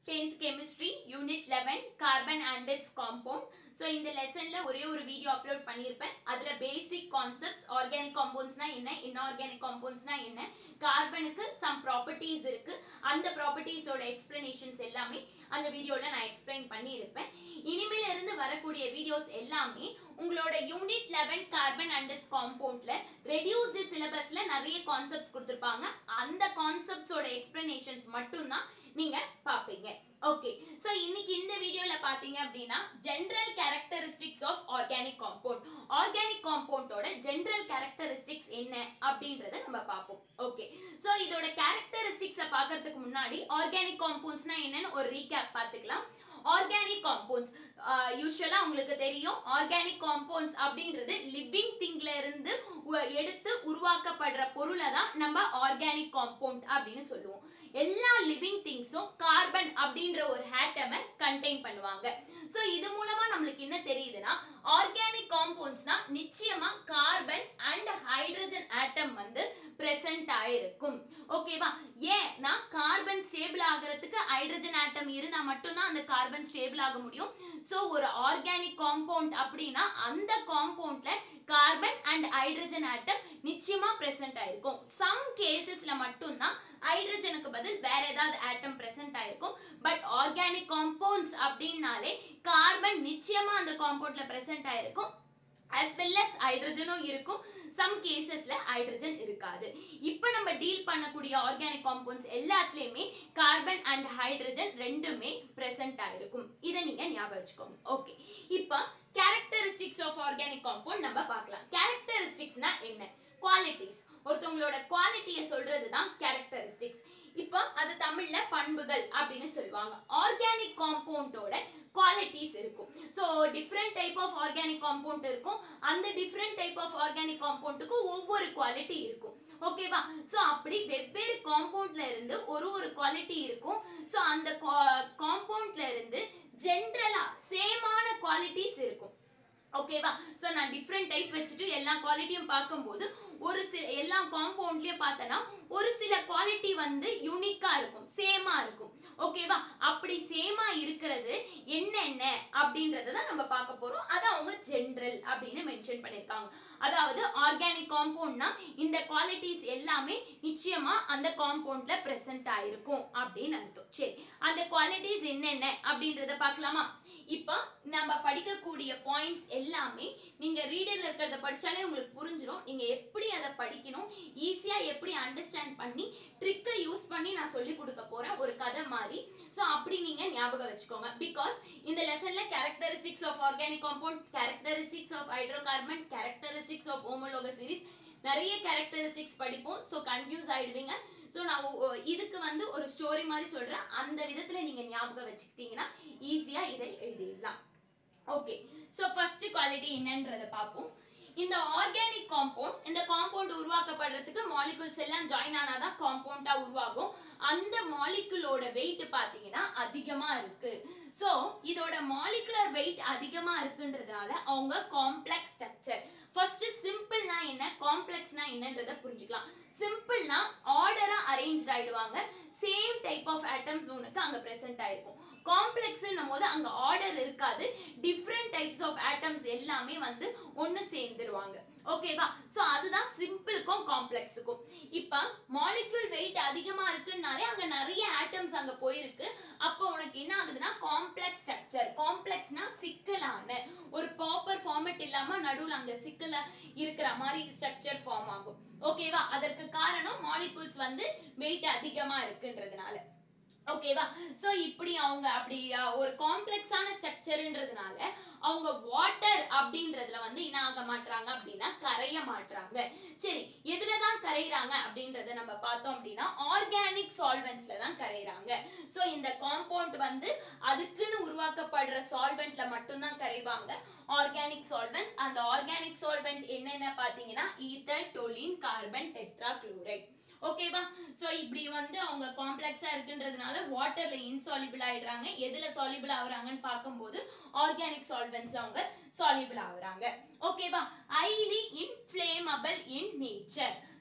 10th chemistry unit 11 carbon and its compound so இந்த லெசன்ல ஒரே ஒரு வீடியோ அப்லோட் பண்ணியிருப்பேன் அதுல பேசிக் கான்செப்ட்ஸ் ஆர்கானிக் காம்பவுண்ட்ஸ்னா என்ன இன்ஆர்கானிக் காம்பவுண்ட்ஸ்னா என்ன கார்பனுக்கு சம் ப்ராப்பர்ட்டிஸ் இருக்கு அந்த ப்ராப்பர்ட்டிஸோட எக்ஸ்பிளனேஷன்ஸ் எல்லாமே அந்த வீடியோல நான் எக்ஸ்பிளைன் பண்ணியிருப்பேன் இனிமேல இருந்து வரக்கூடிய வீடியோஸ் எல்லாமே உங்களோட unit eleven carbon and its காம்பவுண்ட்ல ரெடியூஸ்டு சிலபஸ்ல நிறைய கான்செப்ட்ஸ் கொடுத்துருப்பாங்க அந்த கான்செப்ட்ஸோட எக்ஸ்பிளனேஷன்ஸ் மட்டும்தான் நீங்க பாப்பீங்க ஓகே சோ இன்னைக்கு இந்த வீடியோல பாத்தீங்க அப்படின்னா general characteristics of organic compound organic காம்பவுண்டோட ஜெனரல் கேரக்டரிஸ்டிக்ஸ் என்ன அப்படின்றத நம்ம பார்ப்போம் ஓகே சோ இதோட கேரக்டரிஸ்டிக்ஸை பார்க்கறதுக்கு முன்னாடி ஆர்கானிக் காம்பவுண்ட்ஸ்னா என்னன்னு ஒரு ரீகேப் பார்த்துக்கலாம் ஆர்கானிக் காம்பவுண்ட்ஸ் யூஸ்வலா உங்களுக்கு தெரியும் ஆர்கானிக் காம்பவுண்ட்ஸ் அப்படின்றது லிவிங் திங்ல இருந்து உ- எடுத்து உருவாக்கப்படுற பொருளை தான் நம்ம ஆர்கானிக் காம்பவுண்ட் அப்படின்னு சொல்லுவோம் எல்லா லிவிங் திங்ஸும் கார்பன் அப்படின்ற ஒரு ஆட்டமை கண்டெயின் பண்ணுவாங்க ஸோ இது மூலமா நம்மளுக்கு என்ன தெரியுதுன்னா ஆர்கானிக் காம்பவுண்ட்ஸ்னா நிச்சயமா கார்பன் அண்ட் ஹைட்ரஜன் ஆட்டம் வந்து பிரசன்ட் ஆயிருக்கும் ஓகேவா ஏன்னா கார்பன் ஸ்டேபிள் ஆகிறதுக்கு ஹைட்ரஜன் ஆட்டம் இருந்தா மட்டும்தான் அந்த கார்பன் ஸ்டேபிள் ஆக முடியும் ஸோ ஒரு ஆர்கானிக் காம்பவுண்ட் அப்படின்னா அந்த காம்பவுண்ட்ல கார்பன் அண்ட் ஹைட்ரஜன் ஆட்டம் நிச்சயமா பிரசன்ட் ஆயிருக்கும் சம் கேசஸ்ல மட்டும்தான் ஹைட்ரஜனுக்கு பதில் வேற ஏதாவது ஆட்டம் பிரசன்ட் ஆயிருக்கும் பட் ஆர்கானிக் காம்பவுண்ட்ஸ் அப்படின்னாலே கார்பன் நிச்சயமா அந்த காம்பவுண்ட்ல பிரசன்ட் ஆயிருக்கும் as well as ஹைட்ரஜனும் இருக்கும் சம் கேசஸ்ல ஹைட்ரஜன் இருக்காது இப்போ நம்ம டீல் பண்ணக்கூடிய ஆர்கானிக் காம்பவுண்ட்ஸ் எல்லாத்துலயுமே கார்பன் அண்ட் ஹைட்ரஜன் ரெண்டுமே பிரசன்ட் ஆயிருக்கும் இதை நீங்க ஞாபகம் வச்சுக்கோங்க ஓகே இப்போ கேரக்டரிஸ்டிக்ஸ் ஆஃப் ஆர்கானிக் காம்பவுண்ட் நம்ம பார்க்கலாம் கேரக்டரிஸ்டிக்ஸ்னா என்ன குவாலிட்டிஸ் ஒருத்தவங்களோட குவாலிட்டியை சொல்றது தான் கேரக்டரிஸ்டிக்ஸ் இப்போ அது தமிழ்ல பண்புகள் அப்படின்னு சொல்லுவாங்க ஆர்கானிக் காம்பவுண்டோட குவாலிட்டிஸ் இருக்கும் so different type of organic compound இருக்கும் அந்த டிஃப்ரெண்ட் டைப் ஆஃப் ஆர்கானிக் காம்பவுண்டுக்கு ஒவ்வொரு குவாலிட்டி இருக்கும் ஓகேவா ஸோ அப்படி வெவ்வேறு காம்பவுண்ட்ல இருந்து ஒரு ஒரு குவாலிட்டி இருக்கும் ஸோ அந்த காம்பவுண்ட்ல இருந்து ஜென்ரலா சேமான குவாலிட்டிஸ் இருக்கும் ஓகேவா ஸோ நான் டிஃப்ரெண்ட் டைப் வச்சுட்டு எல்லா குவாலிட்டியும் பார்க்கும்போது ஒரு சில எல்லா காம்பவுண்ட்லயும் பார்த்தனா ஒரு சில குவாலிட்டி வந்து யூனிக்கா இருக்கும் சேமா இருக்கும் ஓகேவா அப்படி சேமா இருக்கிறது என்னென்ன அப்படின்றத தான் நம்ம பார்க்க போறோம் அது அவங்க ஜென்ரல் அப்படின்னு மென்ஷன் பண்ணியிருக்காங்க அதாவது ஆர்கானிக் காம்பவுண்ட்னா இந்த குவாலிட்டிஸ் எல்லாமே நிச்சயமா அந்த காம்பவுண்ட்ல பிரசன்ட் ஆயிருக்கும் அப்படின்னு அர்த்தம் சரி அந்த குவாலிட்டிஸ் என்னென்ன அப்படின்றத பார்க்கலாமா இப்போ நம்ம படிக்கக்கூடிய பாயிண்ட்ஸ் எல்லாமே நீங்க ரீடர்ல இருக்கிறத படிச்சாலே உங்களுக்கு புரிஞ்சிடும் நீங்க எப்படி அதை படிக்கணும் ஈஸியா எப்படி அண்டர்ஸ்டாண்ட் பண்ணி ட்ரிக்கை யூஸ் பண்ணி நான் சொல்லி கொடுக்க போறேன் ஒரு கதை மாதிரி ஸோ அப்படி நீங்க ஞாபகம் வச்சுக்கோங்க பிகாஸ் இந்த லெசன்ல characteristics of organic compound characteristics of hydrocarbon characteristics of homologous series நிறைய கேரக்டரிஸ்டிக்ஸ் படிப்போம் ஸோ கன்ஃபியூஸ் ஆயிடுவீங்க ஸோ நான் ஒ- ஒ- இதுக்கு வந்து ஒரு ஸ்டோரி மாதிரி சொல்றேன் அந்த விதத்துல நீங்க ஞாபகம் வச்சுக்கிட்டீங்கன்னா ஈஸியா இதை எழுதிடலாம் ஓகே ஸோ ஃபர்ஸ்ட் குவாலிட்டி என்னன்றதை பார்ப்போம் இந்த ஆர்கானிக் காம்பவுண்ட் இந்த காம்பவுண்ட் உருவாக்கப்படுறதுக்கு மாலிகுல்ஸ் எல்லாம் ஜாயின் ஆனாதான் காம்பவுண்டா உருவாகும் அந்த மாலிகுலோட வெயிட் பார்த்தீங்கன்னா அதிகமா இருக்கு ஸோ இதோட மாலிகுலர் வெயிட் அதிகமா இருக்குன்றதுனால அவங்க காம்ப்ளெக்ஸ் ஸ்ட்ரக்சர் ஃபர்ஸ்ட் சிம்பிள்னா என்ன காம்ப்ளெக்ஸ்னா என்னன்றதை புரிஞ்சுக்கலாம் சிம்பிள்னா ஆர்டரா அரேஞ்ச் ஆயிடுவாங்க சேம் டைப் ஆஃப் ஆட்டம்ஸ் உனக்கு அங்க பிரசன்ட் ஆயிருக்கும் காம்ப்ளெக்ஸ்னும் போது அங்க ஆர்டர் இருக்காது டிஃப்ரெண்ட் டைப்ஸ் ஆஃப் ஆட்டம்ஸ் எல்லாமே வந்து ஒன்று சேர்ந்துருவாங்க ஓகேவா ஸோ அதுதான் சிம்பிளுக்கும் காம்ப்ளெக்ஸுக்கும் இப்போ மாலிக்யூல் வெயிட் அதிகமாக இருக்குன்னாலே அங்கே நிறைய ஆட்டம்ஸ் அங்கே போயிருக்கு அப்போ உனக்கு என்ன ஆகுதுன்னா காம்ப்ளெக்ஸ் ஸ்ட்ரக்சர் காம்ப்ளெக்ஸ்னா சிக்கலான ஒரு ப்ராப்பர் ஃபார்மேட் இல்லாமல் நடுவில் அங்கே சிக்கல இருக்கிற மாதிரி ஸ்ட்ரக்சர் ஃபார்ம் ஆகும் ஓகேவா அதற்கு காரணம் மாலிகூல்ஸ் வந்து வெயிட் அதிகமாக இருக்குன்றதுனால ஓகேவா ஸோ இப்படி அவங்க அப்படி அஹ், ஒரு காம்ப்ளெக்ஸான ஸ்ட்ரக்சர்ன்றதுனால அவங்க வாட்டர் அப்படின்றதுல வந்து என்ன ஆக மாட்றாங்க அப்படின்னா கரைய மாட்றாங்க சரி எதுல தான் கரையிறாங்க அப்படின்றத நம்ம பார்த்தோம் அப்படின்னா ஆர்கானிக் சால்வெண்ட்ஸ்ல தான் கரையிறாங்க ஸோ இந்த காம்பவுண்ட் வந்து அதுக்குன்னு உருவாக்கப்படுற சால்வெண்ட்ல மட்டும்தான் கரைவாங்க ஆர்கானிக் சால்வெண்ட்ஸ் அந்த ஆர்கானிக் சால்வெண்ட் என்னென்ன பார்த்தீங்கன்னா ether toluene carbon tetrachloride ஓகேவா ஸோ இப்படி வந்து அவங்க காம்ப்ளெக்ஸா இருக்குன்றதுனால வாட்டர்ல இன்சாலிபிள் ஆயிடுறாங்க எதுல சாலிபிள் ஆகுறாங்கன்னு பார்க்கும்போது ஆர்கானிக் சால்வெண்ட்ஸ்ல அவங்க சாலிபிள் ஆகுறாங்க ஓகேவா highly inflammable in nature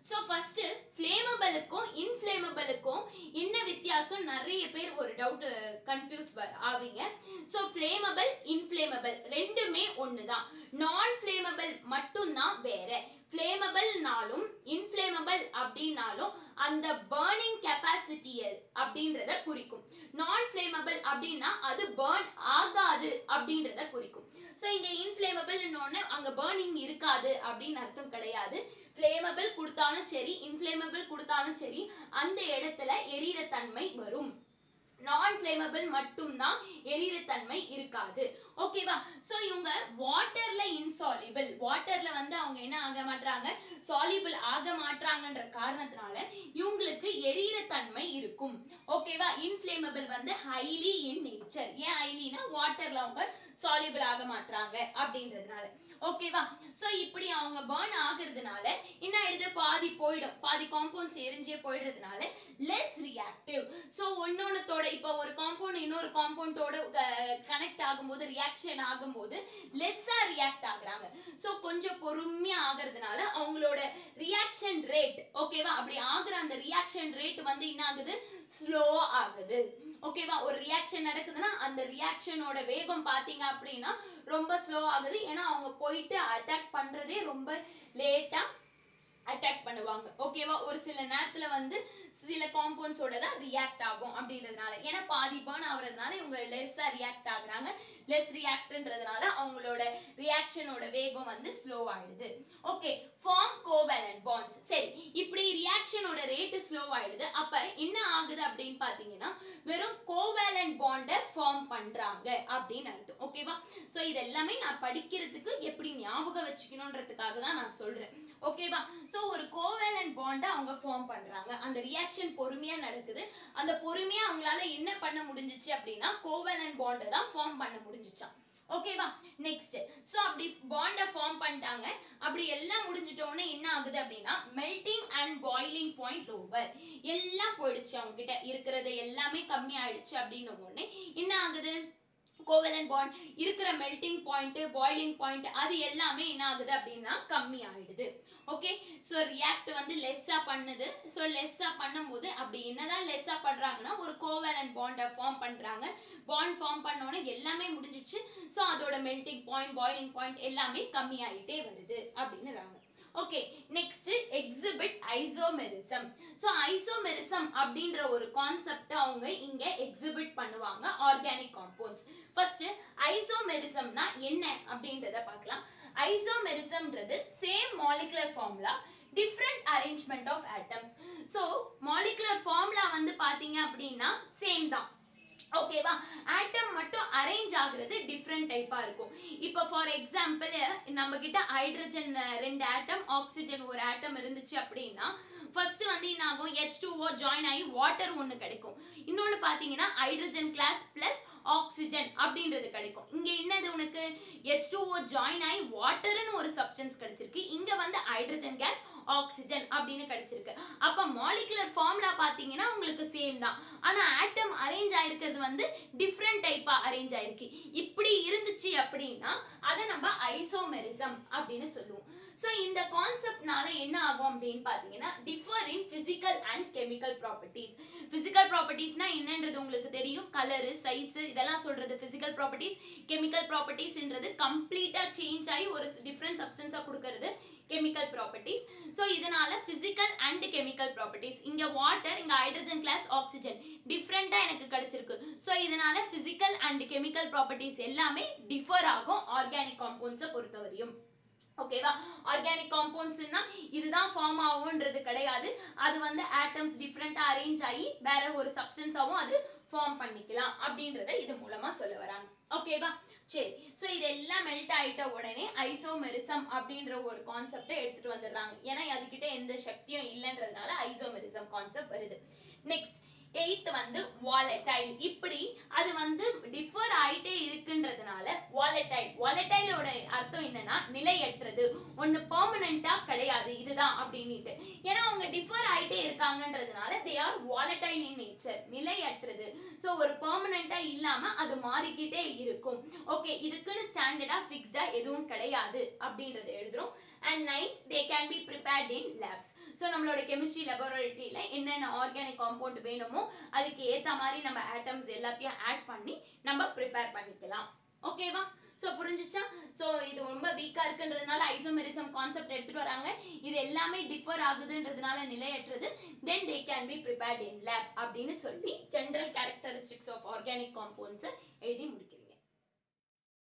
so first ஃப்ளேமபிளுக்கும் இன்ஃப்ளேமபிளுக்கும் என்ன வித்தியாசம் நிறைய பேர் ஒரு டவுட் கன்ஃபியூஸ் ஆவீங்க ஸோ ஃப்ளேமபிள் இன்ஃப்ளேமபிள் ரெண்டுமே ஒன்று தான் நான் ஃப்ளேமபிள் மட்டும்தான் வேற ஃப்ளேமபிள்னாலும் இன்ஃப்ளேமபிள் அப்படின்னாலும் அந்த பேர்னிங் கெப்பாசிட்டி அப்படின்றத குறிக்கும் நான் ஃப்ளேமபிள் அப்படின்னா அது பேர்ன் ஆகாது அப்படின்றத குறிக்கும் ஸோ இங்க இன்ஃப்ளேமபிள்னு அங்க பேர்னிங் இருக்காது அப்படின்னு அர்த்தம் கிடையாது ஃப்ளேமபிள் கொடுத்தாலும் சரி இன்ஃப்ளேமபிள் கொடுத்தாலும் சரி அந்த இடத்துல எரியிற தன்மை வரும் நான் ஃப்ளேமபிள் மட்டும்தான் எரியிற தன்மை இருக்காது ஓகேவா ஸோ இவங்க வாட்டர்ல இன்சாலிபிள் வாட்டர்ல வந்து அவங்க என்ன ஆக மாட்டாங்க சாலிபிள் ஆக மாட்டாங்கன்ற காரணத்தினால இவங்களுக்கு எரியிற தன்மை இருக்கும் ஓகேவா இன்ஃப்ளேமபிள் வந்து ஹைலி இன் நேச்சர் ஏன் ஹைலினா வாட்டர்ல அவங்க சாலிபிள் ஆக மாட்டாங்க அப்படின்றதுனால ஓகேவா ஸோ இப்படி அவங்க பேர்ன் ஆகுறதுனால என்ன ஆயிடுது பாதி போயிடும் பாதி காம்பவுண்ட்ஸ் எரிஞ்சே போயிடுறதுனால லெஸ் ரியாக்டிவ் ஸோ ஒன்னொன்னத்தோட இப்போ ஒரு காம்பவுண்ட் இன்னொரு காம்பவுண்டோட கனெக்ட் ஆகும்போது ரியாக்ஷன் ஆகும்போது லெஸ்ஸா ரியாக்ட் ஆகுறாங்க ஸோ கொஞ்சம் பொறுமையா ஆகுறதுனால அவங்களோட ரியாக்ஷன் ரேட் ஓகேவா அப்படி ஆகுற அந்த ரியாக்ஷன் ரேட் வந்து என்ன ஆகுது ஸ்லோ ஆகுது ஓகேவா ஒரு ரியாக்ஷன் நடக்குதுன்னா அந்த ரியாக்ஷனோட வேகம் பாத்தீங்க அப்படின்னா ரொம்ப ஸ்லோ ஆகுது ஏன்னா அவங்க போயிட்டு அட்டாக் பண்றதே ரொம்ப லேட்டா அட்டாக் பண்ணுவாங்க ஓகேவா ஒரு சில நேரத்துல வந்து சில காம்பவுண்ட்ஸோட தான் ரியாக்ட் ஆகும் அப்படின்றதுனால ஏன்னா பாதி பேர்ன் ஆகுறதுனால இவங்க லெஸ்ஸா ரியாக்ட் ஆகுறாங்க லெஸ் ரியாக்ட்ன்றதுனால அவங்களோட ரியாக்ஷனோட வேகம் வந்து ஸ்லோ ஆயிடுது ஓகே ஃபார்ம் கோவேலன்ட் பாண்ட்ஸ் சரி இப்படி ரியாக்ஷனோட ரேட் ஸ்லோ ஆயிடுது அப்ப என்ன ஆகுது அப்படின்னு பாத்தீங்கன்னா வெறும் கோவேலன்ட் பாண்டை ஃபார்ம் பண்றாங்க அப்படின்னு அர்த்தம் ஓகேவா சோ இது எல்லாமே நான் படிக்கிறதுக்கு எப்படி ஞாபகம் வச்சுக்கணுன்றதுக்காக தான் நான் சொல்றேன் ஓகேவா சோ ஒரு கோவேலன்ட் பாண்டை அவங்க ஃபார்ம் பண்றாங்க அந்த ரியாக்ஷன் பொறுமையா நடக்குது அந்த பொறுமையா அவங்களால என்ன பண்ண முடிஞ்சுச்சு அப்படின்னா கோவேலன்ட் பாண்டை தான் ஃபார்ம் பண்ண முடிஞ்சுச்சாம் ஓகேவா நெக்ஸ்ட் சோ அப்படி பாண்டை ஃபார்ம் பண்ணிட்டாங்க அப்படி எல்லாம் முடிஞ்சிட்டோன்னே என்ன ஆகுது அப்படின்னா melting and boiling point over எல்லாம் போயிடுச்சு அவங்க கிட்ட இருக்கிறது எல்லாமே கம்மி ஆயிடுச்சு அப்படின்ன உடனே என்ன ஆகுது கோவலன் பாண்ட் இருக்கிற மெல்டிங் பாயிண்ட் பாயிலிங் பாயிண்ட் அது எல்லாமே என்ன ஆகுது அப்படின்னா கம்மி ஆயிடுது ஓகே ஸோ ரியாக்ட் வந்து லெஸ்ஸா பண்ணுது ஸோ லெஸ்ஸா பண்ணும்போது அப்படி என்னதான் லெஸ்ஸா பண்றாங்கன்னா ஒரு கோவலன் பாண்டை ஃபார்ம் பண்றாங்க பாண்ட் ஃபார்ம் பண்ணோன்னே எல்லாமே முடிஞ்சிச்சு ஸோ அதோட மெல்டிங் பாயிண்ட் பாயிலிங் பாயிண்ட் எல்லாமே கம்மி ஆயிட்டே வருது அப்படின்னுறாங்க okay next exhibit isomerism so isomerism அப்படின்ற ஒரு கான்செப்ட் அவங்க இங்க எக்ஸிபிட் பண்ணுவாங்க ஆர்கானிக் காம்பவுண்ட்ஸ் ஃபர்ஸ்ட் ஐசோமெரிசம்னா என்ன அப்படின்றத பார்க்கலாம் ஐசோமெரிசம்ன்றது same molecular formula different arrangement of atoms so molecular formula வந்து பாத்தீங்க அப்படின்னா சேம் தான் ஓகேவா ஆட்டம் மட்டும் அரேஞ்ச் ஆகுறது டிஃப்ரெண்ட் டைப்பா இருக்கும் இப்போ ஃபார் எக்ஸாம்பிள் நம்ம கிட்ட ஹைட்ரஜன் ரெண்டு ஆட்டம் ஆக்சிஜன் ஒரு ஆட்டம் இருந்துச்சு அப்படின்னா ஃபர்ஸ்ட் வந்து என்ன ஆகும் ஹெச் டூ ஓ ஜாயின் ஆகி வாட்டர் ஒன்று கிடைக்கும் இன்னொன்று பார்த்தீங்கன்னா ஹைட்ரஜன் கிளாஸ் பிளஸ் ஆக்சிஜன் அப்படின்றது கிடைக்கும் இங்க என்னது உனக்கு ஹெச் டூ ஓ ஜாயின் ஆகி வாட்டர்னு ஒரு சப்ஸ்டன்ஸ் கிடைச்சிருக்கு இங்க வந்து ஹைட்ரஜன் கேஸ் ஆக்சிஜன் அப்படின்னு கிடைச்சிருக்கு அப்ப மாலிகுலர் ஃபார்முலா பாத்தீங்கன்னா உங்களுக்கு சேம் தான் ஆனா ஆட்டம் அரேஞ்ச் ஆயிருக்கிறது வந்து டிஃப்ரெண்ட் டைப்பா அரேஞ்ச் ஆயிருக்கு இப்படி இருந்துச்சு அப்படின்னா அதை நம்ம ஐசோமெரிசம் அப்படின்னு சொல்லுவோம் ஸோ இந்த கான்செப்ட்னால என்ன ஆகும் அப்படின்னு பார்த்தீங்கன்னா differ in physical and chemical properties physical ப்ராப்பர்ட்டிஸ்னா என்னன்றது உங்களுக்கு தெரியும் கலரு சைஸ் இதெல்லாம் சொல்றது பிசிக்கல் ப்ராப்பர்ட்டிஸ் கெமிக்கல் ப்ராப்பர்ட்டிஸ்ன்றது கம்ப்ளீட்டா சேஞ்ச் ஆகி ஒரு டிஃப்ரெண்ட் சப்ஸ்டன்ஸா கொடுக்கறது கெமிக்கல் ப்ராப்பர்ட்டிஸ் ஸோ இதனால பிசிக்கல் அண்ட் கெமிக்கல் ப்ராப்பர்ட்டிஸ் இங்க வாட்டர் இங்க ஹைட்ரஜன் கிளாஸ் ஆக்சிஜன் டிஃப்ரெண்டா எனக்கு கிடைச்சிருக்கு ஸோ இதனால பிசிக்கல் அண்ட் கெமிக்கல் ப்ராப்பர்ட்டிஸ் எல்லாமே டிஃபர் ஆகும் ஆர்கானிக் காம்பவுண்ட்ஸை பொறுத்தவரையும் ஓகேவா ஆர்கானிக் காம்பவுண்ட்ஸ்னா இதுதான் ஃபார்ம் ஆகும்ன்றது கிடையாது அது வந்து ஆட்டம்ஸ் டிஃப்ரெண்டா அரேஞ்ச் ஆகி வேற ஒரு சப்ஸ்டன்ஸாவும் அது ஃபார்ம் பண்ணிக்கலாம் அப்படின்றத இது மூலமா சொல்ல வராங்க ஓகேவா சரி ஸோ இதெல்லாம் மெல்ட் ஆயிட்ட உடனே ஐசோமெரிசம் அப்படின்ற ஒரு கான்செப்டை எடுத்துட்டு வந்துடுறாங்க ஏன்னா அதுகிட்ட எந்த சக்தியும் இல்லைன்றதுனால ஐசோமெரிசம் கான்செப்ட் வருது நெக்ஸ்ட் எயித் வந்து வாலடைல் இப்படி அது வந்து டிஃபர் ஆயிட்டே இருக்குன்றதுனால வாலடைல் வாலடைலோட அர்த்தம் என்னன்னா நிலையற்றது ஒன்று பெர்மனண்டா கிடையாது இதுதான் அப்படின்னுட்டு ஏன்னா அவங்க டிஃபர் ஆயிட்டே இருக்காங்கன்றதுனால they are volatile in nature நிலையற்றது ஸோ ஒரு பெர்மனண்டா இல்லாம அது மாறிக்கிட்டே இருக்கும் ஓகே இதுக்குன்னு ஸ்டாண்டர்டா ஃபிக்ஸ்டா எதுவும் கிடையாது அப்படின்றத எழுதுறோம் and ninth they can be prepared in labs so நம்மளோட கெமிஸ்ட்ரி லெபரட்டரியில் என்னென்ன ஆர்கானிக் காம்பவுண்ட் வேணுமோ அதுக்கு ஏற்ற மாதிரி நம்ம ஆட்டம்ஸ் எல்லாத்தையும் ஆட் பண்ணி நம்ம ப்ரிப்பேர் பண்ணிக்கலாம் ஓகேவா ஸோ புரிஞ்சுச்சா ஸோ இது ரொம்ப வீக்காக இருக்குன்றதுனால ஐசோமெரிசம் கான்செப்ட் எடுத்துட்டு வராங்க இது எல்லாமே டிஃபர் ஆகுதுன்றதுனால நிலையற்றது then they can be prepared in lab அப்படின்னு சொல்லி ஜென்ரல் கேரக்டரிஸ்டிக்ஸ் ஆஃப் ஆர்கானிக் காம்பவுண்ட்ஸை எழுதி முடிக்கிறேன்